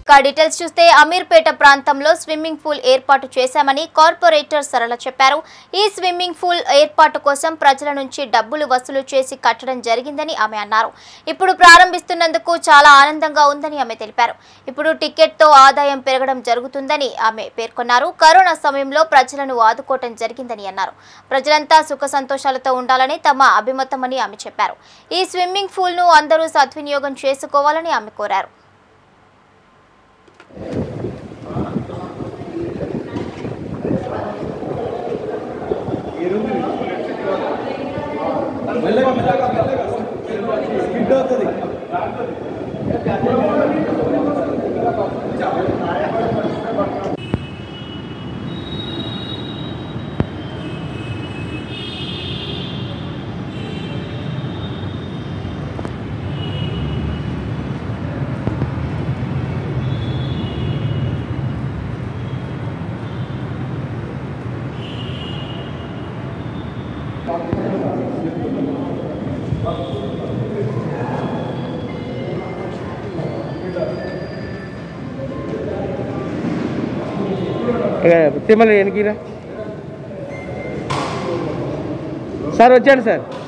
ఇక డీటెయిల్స్ చూస్తే అమీర్పేట ప్రాంతంలో స్విమ్మింగ్ పూల్ ఏర్పాటు చేశామని కార్పొరేటర్ సరళ చెప్పారు ఈ స్విమ్మింగ్ పూల్ ఏర్పాటు కోసం ప్రజల నుంచి డబ్బులు వసూలు చేసి కట్టడం జరిగిందని ఆమె అన్నారు ఇప్పుడు ప్రారంభిస్తున్నందుకు చాలా ఆనందంగా ఉందని ఆమె తెలిపారు ఇప్పుడు టికెట్తో ఆదాయం పెరగడం జరుగుతుందని ఆమె పేర్కొన్నారు కరోనా సమయంలో ప్రజలను ఆదుకోవటం జరిగిందని అన్నారు ప్రజలంతా సుఖ సంతోషాలతో ఉండాలని తమ అభిమతమని ఆమె చెప్పారు ఈ స్విమ్మింగ్ పూల్ను అందరూ సద్వినియోగం చేసుకోవాలని ఆమె కోరారు మెల్లగా మెల్లగా మెల్లగా స్కిడ్ అవుతుంది తిమ్మలు వెనకిరా సార్ వచ్చాడు సార్